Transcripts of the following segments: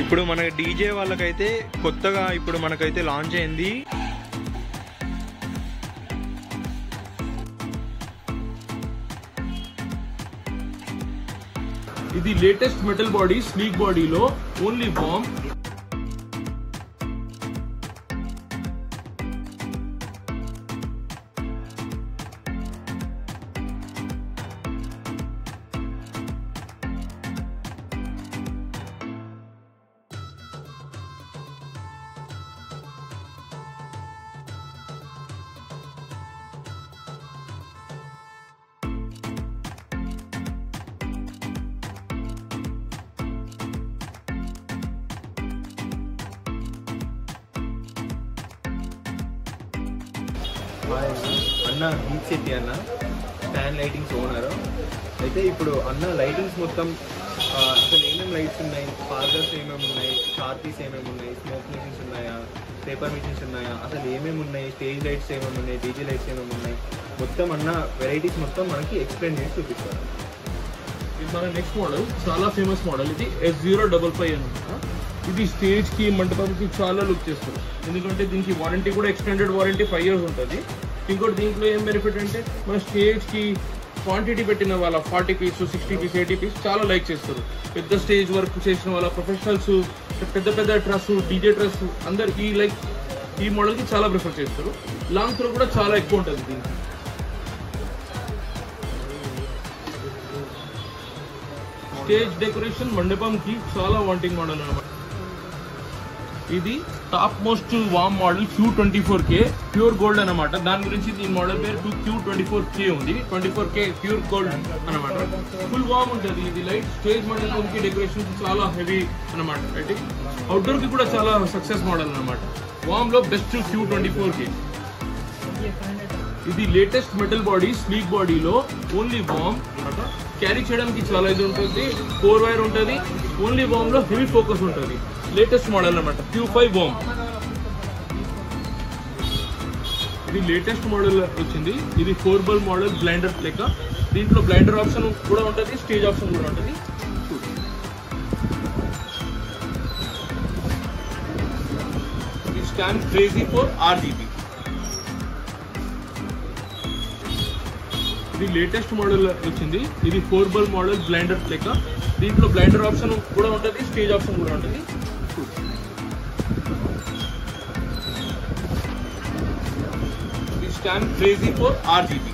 ఇప్పుడు మన డీజే వాళ్ళకైతే కొత్తగా ఇప్పుడు మనకైతే లాంచ్ అయింది ఇది లేటెస్ట్ మెటల్ బాడీ స్లీక్ బాడీలో ఓన్లీ బాంబ్ అన్న హీట్ సిటీ అన్న ఫ్యాన్ లైటింగ్స్ ఓనర్ అయితే ఇప్పుడు అన్న లైటింగ్స్ మొత్తం ఆ, అసలు ఏమేమి లైట్స్ ఉన్నాయి పార్కర్స్ ఏమేమి ఉన్నాయి షార్పీస్ ఏమేమి ఉన్నాయి స్మోక్ మిషన్స్ ఉన్నాయా పేపర్ మిషన్స్ ఉన్నాయా అసలు ఏమేమి ఉన్నాయి స్టేజ్ లైట్స్ ఏమేమి ఉన్నాయి డీజే లైట్స్ ఏమేమి ఉన్నాయి మొత్తం అన్న వెరైటీస్ మొత్తం మనకి ఎక్స్ప్లెయిన్ చేసి చూపిస్తారు ఇది మన నెక్స్ట్ మోడల్ చాలా ఫేమస్ మోడల్ ఇది ఎస్ జీరో డబల్ ఫైవ్ అనమాట ఇది స్టేజ్ కి మంటపంకి చాలా లుక్ చేస్తారు ఎందుకంటే దీనికి వారంటీ కూడా ఎక్స్టెండెడ్ వారంటీ ఫైవ్ ఇయర్స్ ఉంటుంది ఇంకోటి దీంట్లో ఏం బెనిఫిట్ అంటే మన స్టేజ్ కి క్వాంటిటీ పెట్టిన వాళ్ళ forty piece sixty piece eighty piece చాలా లైక్ చేస్తారు పెద్ద స్టేజ్ వర్క్ చేసిన వాళ్ళ ప్రొఫెషనల్స్ పెద్ద పెద్ద డ్రెస్ డీజే డ్రెస్ అందరు ఈ లైక్ ఈ మోడల్ కి చాలా ప్రిఫర్ చేస్తారు లాంగ్ త్రో కూడా చాలా ఎక్కువ ఉంటుంది దీనికి స్టేజ్ డెకరేషన్ మండపం కి చాలా వాంటింగ్ మోడల్ అనమాట ఇది top most warm model Q twenty four K pure gold అనమాట దాని గురించి దీని మోడల్ పేరు two Q twenty four K ఉంది twenty four K pure gold అనమాట ఫుల్ వామ్ ఉంటుంది ఇది లైట్ స్టేజ్ మండపం కి డెకరేషన్ చాలా హెవీ అనమాట అయితే అవుట్డోర్ కి కూడా చాలా సక్సెస్ మోడల్ అనమాట వామ్ లో best Q twenty four K ఇది లేటెస్ట్ మెటల్ బాడీ స్లీక్ బాడీలో ఓన్లీ బాంబ్ అనమాట క్యారీ చేయడానికి చాలా ఇది ఉంటుంది ఫోర్ వైర్ ఉంటుంది ఓన్లీ బాంబ్ లో హెవీ ఫోకస్ ఉంటుంది లేటెస్ట్ మోడల్ అనమాట క్యూ ఫైవ్ బాంబ్ ఇది లేటెస్ట్ మోడల్ వచ్చింది ఇది ఫోర్ బల్ మోడల్ బ్లైండర్ లెక్క దీంట్లో బ్లైండర్ ఆప్షన్ కూడా ఉంటుంది స్టేజ్ ఆప్షన్ కూడా ఉంటుంది ఇది స్కాన్ క్రేజీ ఫోర్ ఆర్జీబీ ఇది లేటెస్ట్ మోడల్ వచ్చింది ఇది ఫోర్ బల్ మోడల్ బ్లైండర్ లెక్క దీంట్లో బ్లైండర్ ఆప్షన్ కూడా ఉంటుంది స్టేజ్ ఆప్షన్ కూడా ఉంటుంది ఇది స్కాన్ క్రేజీ ఫోర్ ఆర్జీబీ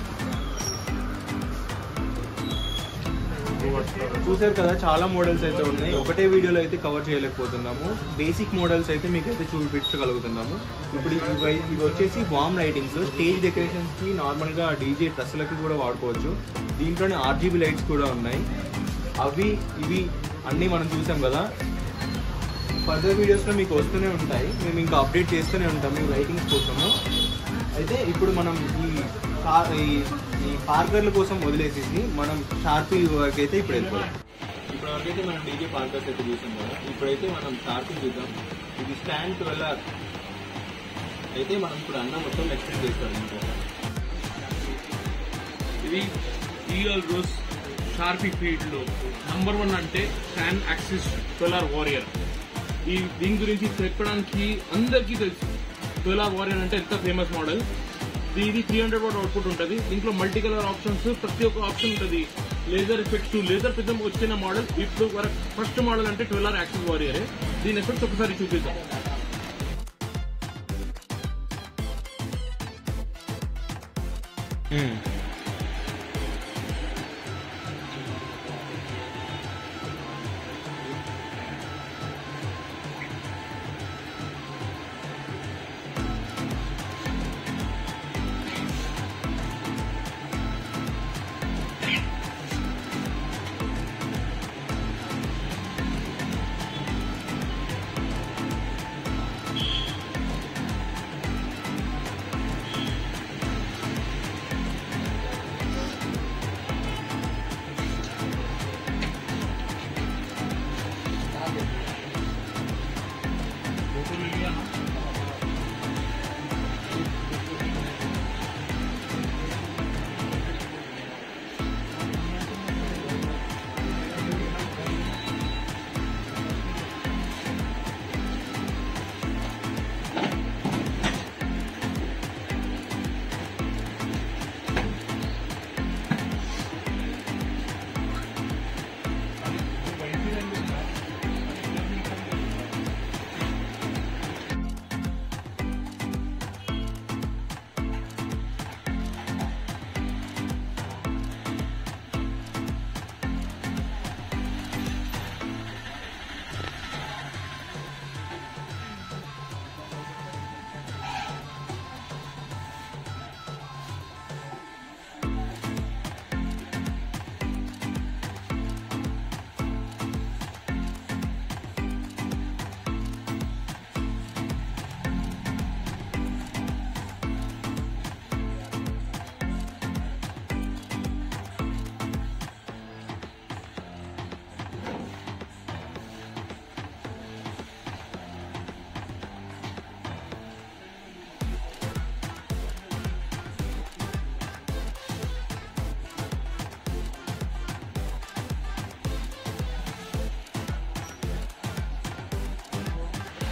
చూసారు కదా చాలా మోడల్స్ అయితే ఉన్నాయి ఒకటే వీడియోలో అయితే కవర్ చేయలేకపోతున్నాము బేసిక్ మోడల్స్ అయితే మీకు అయితే చూపించగలుగుతున్నాము ఇప్పుడు ఇవి ఇవి వచ్చేసి వామ్ లైటింగ్స్ స్టేజ్ డెకరేషన్స్ కి నార్మల్ గా డీజే డ్రెస్సులకి కూడా వాడుకోవచ్చు దీంట్లోనే ఆర్జీబీ లైట్స్ కూడా ఉన్నాయి అవి ఇవి అన్నీ మనం చూసాం కదా ఫర్దర్ వీడియోస్లో మీకు వస్తూనే ఉంటాయి మేము ఇంకా అప్డేట్ చేస్తూనే ఉంటాం మీ లైటింగ్స్ కోసము అయితే ఇప్పుడు మనం ఈ కా- ఈ- ఈ పార్కర్ల కోసం వదిలేసేసి మనం షార్పీ వరకు అయితే ఇప్పుడు వెళ్ళిపోయాం ఇప్పుడు వరకైతే మనం డీజే పార్కర్స్ అయితే చూసాం కదా ఇప్పుడైతే మనం షార్పీ చూద్దాం ఇది స్టాండ్ ట్వెల్వ్ అయితే మనం ఇప్పుడు అన్న మొత్తం ఎక్స్ప్లెయిన్ చేస్తాం ఇంకో ఇది ఈగల్ రోజ్ షార్పీ ఫీల్డ్ లో నంబర్ వన్ అంటే శాన్ యాక్సిస్ ట్వెల్ఆర్ వారియర్ ఈ దీని గురించి చెప్పడానికి అందరికీ తెలుసు ట్వెల్ఆర్ వారియర్ అంటే ఎంత ఫేమస్ మోడల్ ఇది త్రీ హండ్రెడ్ వాట్ అవుట్పుట్ ఉంటుంది దీంట్లో మల్టీ కలర్ ఆప్షన్స్ ప్రతి ఒక్క ఆప్షన్ ఉంటుంది లేజర్ ఎఫెక్ట్స్ లేజర్ పెద్ద వచ్చిన మోడల్ ఇప్పుడు వరకు ఫస్ట్ మోడల్ అంటే ట్వెల్ఆర్ యాక్సిస్ వారియర్ దీని ఎఫెక్ట్స్ ఒకసారి చూపిద్దాం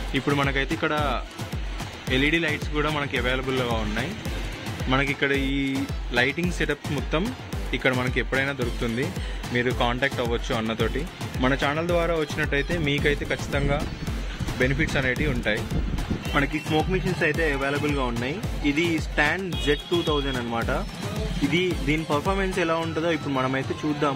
ఇప్పుడు మనకైతే ఇక్కడ ఎల్ఈడి లైట్స్ కూడా మనకి అవైలబుల్గా ఉన్నాయి మనకి ఇక్కడ ఈ లైటింగ్ సెటప్ మొత్తం ఇక్కడ మనకి ఎప్పుడైనా దొరుకుతుంది మీరు కాంటాక్ట్ అవ్వచ్చు అన్నతోటి మన ఛానల్ ద్వారా వచ్చినట్టయితే మీకైతే ఖచ్చితంగా బెనిఫిట్స్ అనేటివి ఉంటాయి మనకి స్మోక్ మిషన్స్ అయితే అవైలబుల్గా ఉన్నాయి ఇది స్టాండ్ జెడ్ టూ థౌజండ్ అనమాట ఇది దీని పర్ఫార్మెన్స్ ఎలా ఉంటుందో ఇప్పుడు మనమైతే చూద్దాం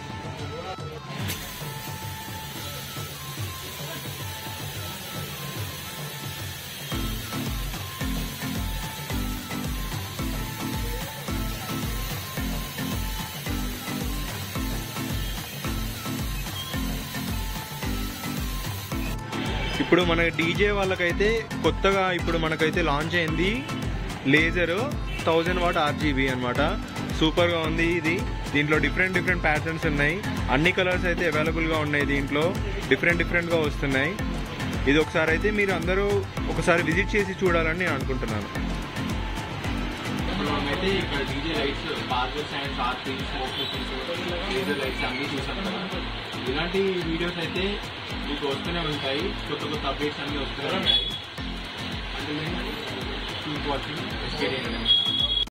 ఇప్పుడు మన డీజే వాళ్ళకైతే కొత్తగా ఇప్పుడు మనకైతే లాంచ్ అయింది లేజర్ థౌజండ్ వాట్ ఆర్జీబీ అనమాట సూపర్గా ఉంది ఇది దీంట్లో డిఫరెంట్ డిఫరెంట్ ప్యాటర్న్స్ ఉన్నాయి అన్ని కలర్స్ అయితే అవైలబుల్గా ఉన్నాయి దీంట్లో డిఫరెంట్ డిఫరెంట్గా వస్తున్నాయి ఇది ఒకసారి అయితే మీరు అందరూ ఒకసారి విజిట్ చేసి చూడాలని నేను అనుకుంటున్నాను ఇప్పుడు మనమైతే ఇక్కడ డీజే లైట్స్ బార్గర్స్ and short smoke laser lights అన్ని చూసాం కదా ఇలాంటి వీడియోస్ అయితే మీకు వస్తూనే ఉంటాయి కొత్త కొత్త అప్డేట్స్ అన్ని వస్తూనే ఉంటాయి అంటే కీప్ వాచింగ్